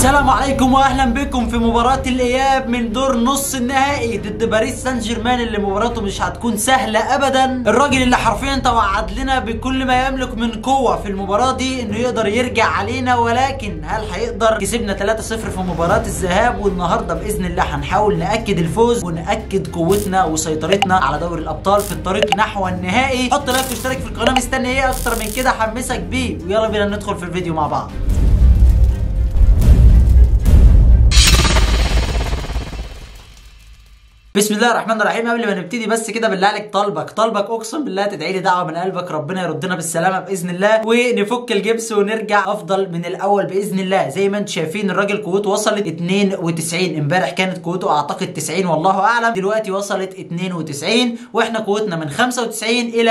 السلام عليكم واهلا بكم في مباراة الاياب من دور نص النهائي ضد باريس سان جيرمان اللي مباراته مش هتكون سهلة ابدا الراجل اللي حرفيا توعد لنا بكل ما يملك من قوة في المباراة دي انه يقدر يرجع علينا ولكن هل هيقدر كسبنا 3-0 في مباراة الذهاب والنهاردة باذن الله هنحاول ناكد الفوز وناكد قوتنا وسيطرتنا على دوري الابطال في الطريق نحو النهائي حط لايك واشترك في القناة مستني ايه اكتر من كده حمسك بيه ويلا بينا ندخل في الفيديو مع بعض بسم الله الرحمن الرحيم قبل ما نبتدي بس كده بالله عليك طالبك طالبك اقسم بالله تدعي لي دعوه من قلبك ربنا يردنا بالسلامه باذن الله ونفك الجبس ونرجع افضل من الاول باذن الله زي ما انتم شايفين الراجل قوته وصلت 92 امبارح كانت قوته اعتقد 90 والله اعلم دلوقتي وصلت 92 واحنا قوتنا من 95 الى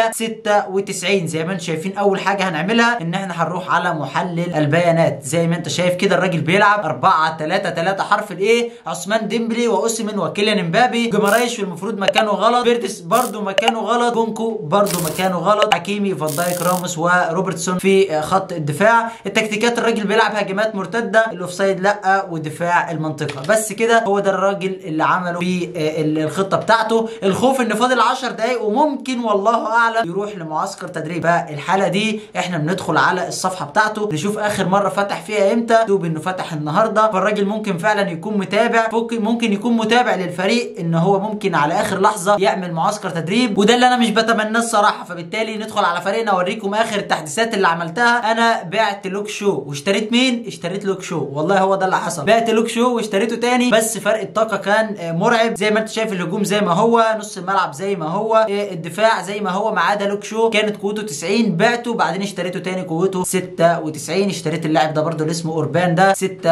96 زي ما انتم شايفين اول حاجه هنعملها ان احنا هنروح على محلل البيانات زي ما انت شايف كده الراجل بيلعب 4 3 3 حرف الايه عثمان ديمبلي واوسمن وكيليان امبابي جمرايش المفروض مكانه غلط فيرتس برضو مكانه غلط بونكو برضو مكانه غلط حكيمي فان دايك راموس وروبرتسون في خط الدفاع التكتيكات الراجل بيلعب هجمات مرتده الاوفسايد لا ودفاع المنطقه بس كده هو ده الراجل اللي عمله في الخطه بتاعته الخوف ان فاضل 10 دقايق وممكن والله اعلم يروح لمعسكر تدريب فالحاله دي احنا بندخل على الصفحه بتاعته نشوف اخر مره فتح فيها امتى دوب انه فتح النهارده فالراجل ممكن فعلا يكون متابع ممكن يكون متابع للفريق ان هو ممكن على اخر لحظه يعمل معسكر تدريب وده اللي انا مش بتمناه الصراحه فبالتالي ندخل على فريقنا اوريكم اخر التحديثات اللي عملتها انا بعت لوك شو واشتريت مين اشتريت لوك شو والله هو ده اللي حصل بعت لوك شو واشتريته تاني بس فرق الطاقه كان مرعب زي ما انت شايف الهجوم زي ما هو نص الملعب زي ما هو الدفاع زي ما هو ما عدا لوك شو كانت قوته 90 بعته بعدين اشتريته تاني قوته 96 اشتريت اللاعب ده برده اللي اسمه اوربان ده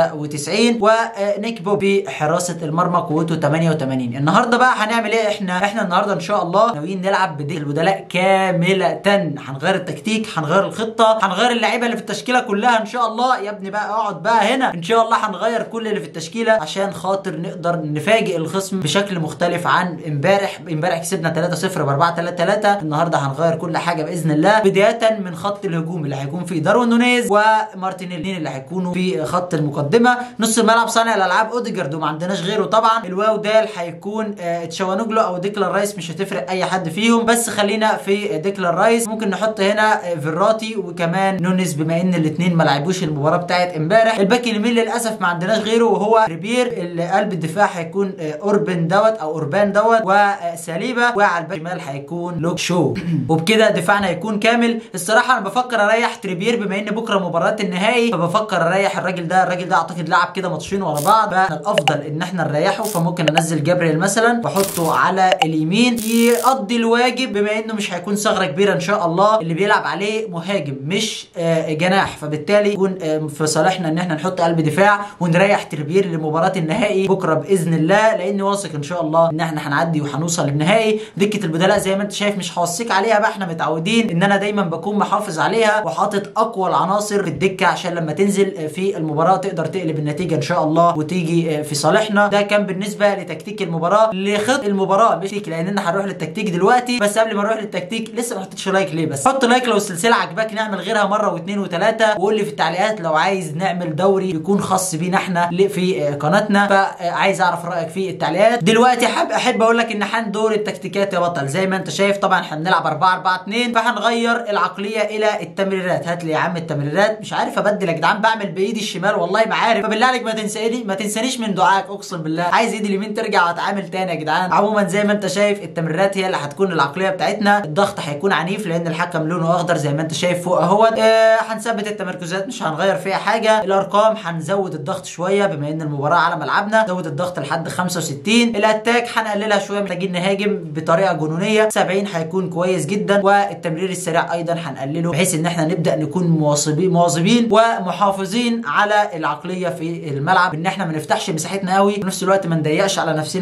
96 ونيك بوبي حراسه المرمى قوته 88 النهارده بقى هنعمل ايه احنا احنا النهارده ان شاء الله ناويين نلعب بديل البدلاء كامله هنغير التكتيك هنغير الخطه هنغير اللعيبه اللي في التشكيله كلها ان شاء الله يا ابني بقى اقعد بقى هنا ان شاء الله هنغير كل اللي في التشكيله عشان خاطر نقدر نفاجئ الخصم بشكل مختلف عن امبارح امبارح كسبنا 3-0 ب 4 3 3 النهارده هنغير كل حاجه باذن الله بدايه من خط الهجوم اللي هيكون فيه داروين نونيز ومارتينيلي اللي هيكونوا في خط المقدمه نص الملعب صانع الالعاب اوديجارد وما عندناش غيره طبعا الواو دال هيكون آه تشاوانوجلو او ديكلان رايس مش هتفرق اي حد فيهم بس خلينا في ديكلان رايس ممكن نحط هنا فيراتي وكمان نونيز بما ان الاثنين ما لعبوش المباراه بتاعت امبارح الباك اليمين للاسف ما عندناش غيره وهو ريبير قلب الدفاع هيكون اوربن دوت او اوربان دوت وساليبا وعلى الباك الشمال هيكون لوك شو وبكده دفاعنا هيكون كامل الصراحه انا بفكر اريح تريبير بما ان بكره مباراه النهائي فبفكر اريح الراجل ده الراجل ده اعتقد لعب كده ماتشين ورا بعض فالافضل ان احنا نريحه فممكن انزل جابريل مثلا واحطه على اليمين يقضي الواجب بما انه مش هيكون ثغره كبيره ان شاء الله اللي بيلعب عليه مهاجم مش آه جناح فبالتالي يكون آه في صالحنا ان احنا نحط قلب دفاع ونريح تربير لمباراه النهائي بكره باذن الله لاني واثق ان شاء الله ان احنا هنعدي وهنوصل للنهائي دكه البدلاء زي ما انت شايف مش هوصيك عليها بقى احنا متعودين ان انا دايما بكون محافظ عليها وحاطط اقوى العناصر في الدكه عشان لما تنزل في المباراه تقدر تقلب النتيجه ان شاء الله وتيجي آه في صالحنا ده كان بالنسبه لتكتيك المباراه لخط المباراه مش لاننا هنروح للتكتيك دلوقتي بس قبل ما نروح للتكتيك لسه ما حطيتش لايك ليه بس حط لايك لو السلسله عجباك نعمل غيرها مره واثنين وثلاثه وقول لي في التعليقات لو عايز نعمل دوري يكون خاص بينا احنا في قناتنا فعايز اعرف رايك في التعليقات دلوقتي حابب احب اقول لك ان هندور التكتيكات يا بطل زي ما انت شايف طبعا هنلعب 4 4 2 فهنغير العقليه الى التمريرات هات لي يا عم التمريرات مش عارف ابدل يا جدعان بعمل بايدي الشمال والله ما عارف فبالله عليك ما تنساني ما تنسانيش من دعائك اقسم بالله عايز ايدي اليمين ترجع واتعامل تاني يا جدعان عموما زي ما انت شايف التمريرات هي اللي هتكون العقليه بتاعتنا الضغط هيكون عنيف لان الحكم لونه اخضر زي ما انت شايف فوق اهوت آه هنثبت التمركزات مش هنغير فيها حاجه الارقام هنزود الضغط شويه بما ان المباراه على ملعبنا زود الضغط لحد 65 الاتاك هنقللها شويه محتاجين نهاجم بطريقه جنونيه 70 هيكون كويس جدا والتمرير السريع ايضا هنقلله بحيث ان احنا نبدا نكون مواظبين مواظبين ومحافظين على العقليه في الملعب ان احنا ما نفتحش مساحتنا قوي في نفس الوقت ما نضيقش على نفسنا قوي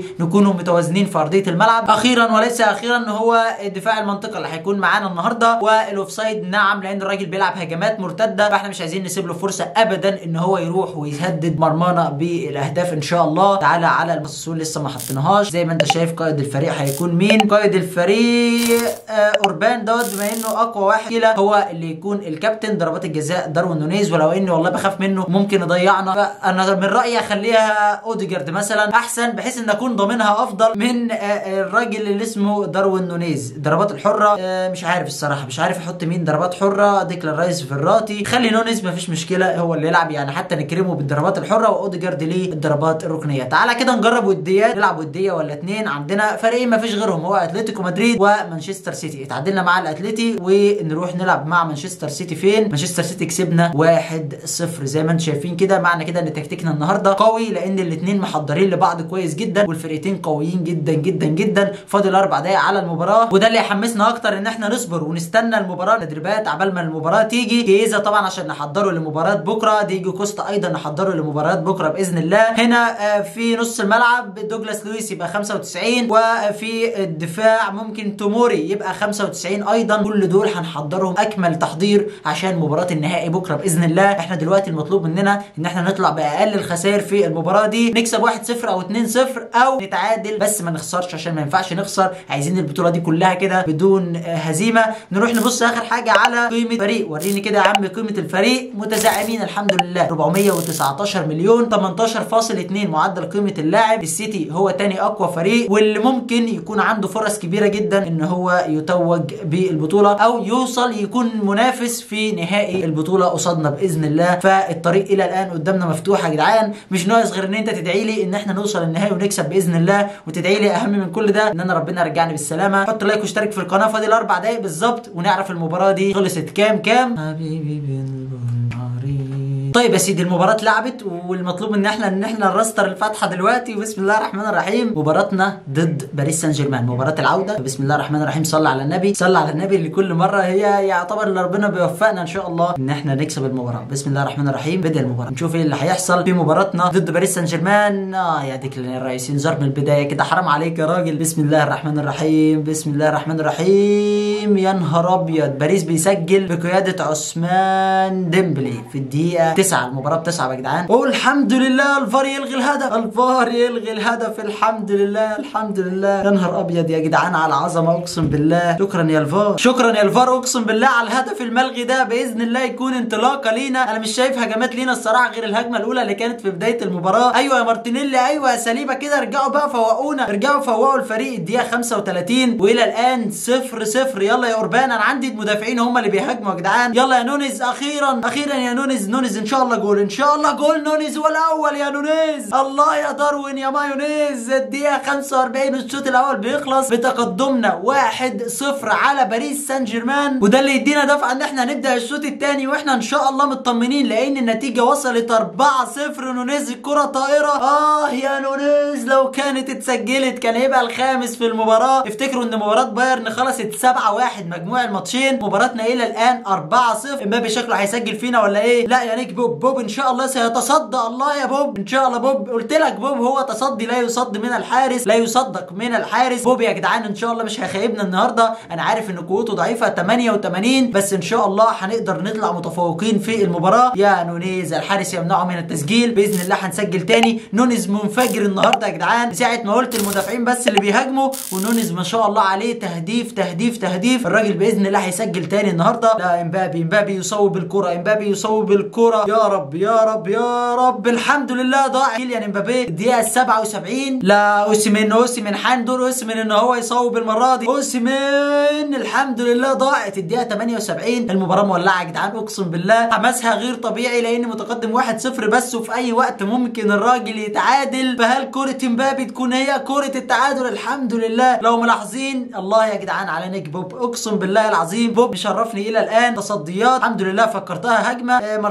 نكونوا متوازنين في ارضيه الملعب اخيرا وليس اخيرا هو دفاع المنطقه اللي هيكون معانا النهارده والاوفسايد نعم لان الراجل بيلعب هجمات مرتده فاحنا مش عايزين نسيب له فرصه ابدا ان هو يروح ويهدد مرمانا بالاهداف ان شاء الله تعالى على البصول لسه ما حطيناهاش زي ما انت شايف قائد الفريق هيكون مين قائد الفريق آه اوربان دوت بما انه اقوى واحد كده هو اللي يكون الكابتن ضربات الجزاء داروين نونيز ولو اني والله بخاف منه ممكن يضيعنا فانا من رايي اخليها اوديجارد مثلا احسن بحيث ان اكون ضامنها افضل من آه الراجل اللي اسمه داروين نونيز ضربات الحره آه مش عارف الصراحه مش عارف احط مين ضربات حره ديكلان رايس فيراتي خلي نونيز مفيش مشكله هو اللي يلعب يعني حتى نكرمه بالضربات الحره واوديجارد ليه الضربات الركنيه تعالى كده نجرب وديات نلعب وديه ولا اتنين عندنا فريقين مفيش غيرهم هو اتلتيكو مدريد ومانشستر سيتي اتعادلنا مع الاتليتي ونروح نلعب مع مانشستر سيتي فين مانشستر سيتي كسبنا 1-0 زي ما انتم شايفين كده معنى كده ان تكتيكنا النهارده قوي لان الاثنين محضرين لبعض كويس جدا والفرقتين قويين جدا جدا جدا فاضل اربع دقايق على المباراه وده اللي يحمسنا اكتر ان احنا نصبر ونستنى المباراه التدريبات عبال ما المباراه تيجي كيزا طبعا عشان نحضره لمباراه بكره ديجو كوستا ايضا نحضره لمباراه بكره باذن الله هنا في نص الملعب دوجلاس لويس يبقى 95 وفي الدفاع ممكن توموري يبقى 95 ايضا كل دول هنحضرهم اكمل تحضير عشان مباراه النهائي بكره باذن الله احنا دلوقتي المطلوب مننا ان احنا نطلع باقل الخسائر في المباراه دي نكسب 1-0 او 2-0 او نتعادل بس ما نخسرش عشان ما ينفعش نخسر عايزين البطوله دي كلها كده بدون هزيمه نروح نبص اخر حاجه على قيمه الفريق وريني كده يا عم قيمه الفريق متزعمين الحمد لله 419 مليون 18.2 معدل قيمه اللاعب السيتي هو تاني اقوى فريق واللي ممكن يكون عنده فرص كبيره جدا ان هو يتوج بالبطوله او يوصل يكون منافس في نهائي البطوله قصادنا باذن الله فالطريق الى الان قدامنا مفتوح يا جدعان مش ناقص غير ان انت تدعي لي ان احنا نوصل النهائي ونكسب باذن الله وتدعي لي اهم من كل ده ان انا ربنا يرجعني بالسلامه حط لايك واشترك في القناه فاضل اربع دقايق بالظبط ونعرف المباراه دي خلصت كام كام حبيبي بالبنهارين طيب يا سيدي المباراة اتلعبت والمطلوب ان احنا ان احنا نرستر الفاتحة دلوقتي وبسم الله الرحمن الرحيم مباراتنا ضد باريس سان جيرمان مباراة العودة بسم الله الرحمن الرحيم صلى على النبي صلى على النبي اللي كل مرة هي يعتبر اللي ربنا بيوفقنا ان شاء الله ان احنا نكسب المباراة بسم الله الرحمن الرحيم بدأ المباراة نشوف ايه اللي هيحصل في مباراتنا ضد باريس سان جيرمان اه يا ديكلان الرئيس انذار من البداية كده حرام عليك يا راجل بسم الله الرحمن الرحيم بسم الله الرحمن الرحيم يا نهار ابيض باريس بيسجل بقيادة عثمان ديمبلي في الدقيقة 9 المباراة بتسعة يا جدعان والحمد لله الفار يلغي الهدف الفار يلغي الهدف الحمد لله الحمد لله يا نهار ابيض يا جدعان على العظمه اقسم بالله شكرا يا الفار شكرا يا الفار اقسم بالله على الهدف الملغي ده باذن الله يكون انطلاقه لينا انا مش شايف هجمات لينا الصراحه غير الهجمه الاولى اللي كانت في بدايه المباراه ايوه يا مارتينيلي ايوه يا سليبه كده ارجعوا بقى فوقونا ارجعوا فوقوا الفريق الدقيقه 35 والى الان 0 0 يلا يا اوربان انا عندي المدافعين هم اللي بيهاجموا يا جدعان يلا يا نونيز اخيرا اخيرا يا نونيز نونيز ان شاء الله جول ان شاء الله جول نونيز هو الاول يا نونيز الله يا داروين يا مايونيز الدقيقه 45 الشوط الاول بيخلص بتقدمنا 1-0 على باريس سان جيرمان وده اللي يدينا دفعه ان احنا نبدا الشوط الثاني واحنا ان شاء الله مطمنين لان النتيجه وصلت 4-0 نونيز الكره طائره اه يا نونيز لو كانت اتسجلت كان هيبقى الخامس في المباراه افتكروا ان مباراه بايرن خلصت 7-1 مجموع الماتشين مباراتنا الى الان 4-0 امبابي شكله هيسجل فينا ولا ايه لا يا نيك بوب بوب ان شاء الله سيتصدى الله يا بوب ان شاء الله بوب قلت لك بوب هو تصدي لا يصد من الحارس لا يصدق من الحارس بوب يا جدعان ان شاء الله مش هيخيبنا النهارده انا عارف ان قوته ضعيفه 88 بس ان شاء الله هنقدر نطلع متفوقين في المباراه يا نونيز الحارس يمنعه من التسجيل باذن الله هنسجل تاني نونيز منفجر النهارده يا جدعان ساعه ما قلت المدافعين بس اللي بيهاجموا ونونيز ما شاء الله عليه تهديف تهديف تهديف الراجل باذن الله هيسجل تاني النهارده لا امبابي امبابي يصوب الكره امبابي يصوب الكره يا رب يا رب يا رب الحمد لله ضاع كيليان امبابي الدقيقه 77 لا اوسيمين اوسيمين حان دور اوسيمين ان هو يصوب المره دي اوسيمين الحمد لله ضاعت الدقيقه 78 المباراه مولعه يا جدعان اقسم بالله حماسها غير طبيعي لان متقدم 1-0 بس وفي اي وقت ممكن الراجل يتعادل فهل كره امبابي تكون هي كره التعادل الحمد لله لو ملاحظين الله يا جدعان على نيك بوب اقسم بالله العظيم بوب مشرفني الى الان تصديات الحمد لله فكرتها هجمه آه، ماركينيوس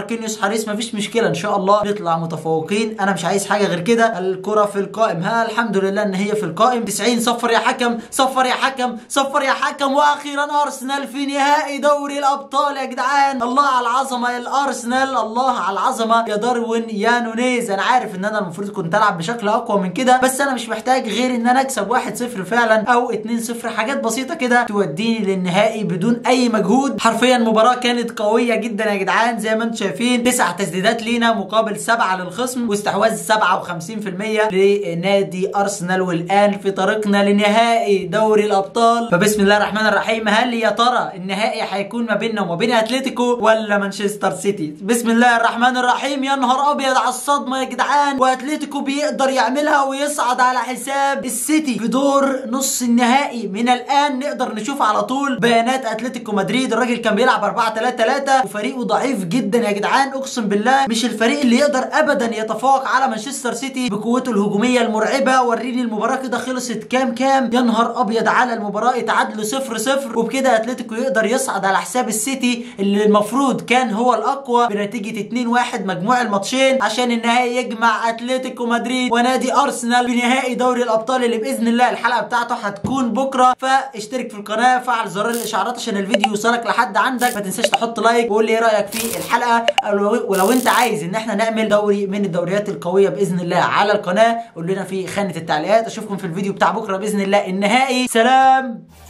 حريص مفيش مشكله ان شاء الله نطلع متفوقين انا مش عايز حاجه غير كده الكره في القائم ها الحمد لله ان هي في القائم 90 صفر يا حكم صفر يا حكم صفر يا حكم واخيرا ارسنال في نهائي دوري الابطال يا جدعان الله على العظمه يا الارسنال الله على العظمه يا داروين يا نونيز انا عارف ان انا المفروض كنت العب بشكل اقوى من كده بس انا مش محتاج غير ان انا اكسب 1-0 فعلا او 2-0 حاجات بسيطه كده توديني للنهائي بدون اي مجهود حرفيا مباراه كانت قويه جدا يا جدعان زي ما انتم شايفين تسع تسديدات لينا مقابل سبعه للخصم واستحواذ 57% لنادي ارسنال والان في طريقنا لنهائي دوري الابطال فبسم الله الرحمن الرحيم هل يا ترى النهائي هيكون ما بيننا وما بين اتلتيكو ولا مانشستر سيتي بسم الله الرحمن الرحيم يا نهار ابيض على الصدمه يا جدعان واتلتيكو بيقدر يعملها ويصعد على حساب السيتي في دور نص النهائي من الان نقدر نشوف على طول بيانات اتلتيكو مدريد الراجل كان بيلعب 4 3 3 وفريقه ضعيف جدا يا جدعان اقسم بالله مش الفريق اللي يقدر ابدا يتفوق على مانشستر سيتي بقوته الهجوميه المرعبه وريني المباراه كده خلصت كام كام يا نهار ابيض على المباراه اتعادلوا 0 0 وبكده اتلتيكو يقدر يصعد على حساب السيتي اللي المفروض كان هو الاقوى بنتيجه 2 1 مجموع الماتشين عشان النهائي يجمع اتلتيكو مدريد ونادي ارسنال في نهائي دوري الابطال اللي باذن الله الحلقه بتاعته هتكون بكره فاشترك في القناه فعل زرار الاشعارات عشان الفيديو يوصلك لحد عندك ما تنساش تحط لايك وقول لي ايه رايك في الحلقه ولو انت عايز ان احنا نعمل دوري من الدوريات القويه باذن الله على القناه قول لنا في خانه التعليقات اشوفكم في الفيديو بتاع بكره باذن الله النهائي سلام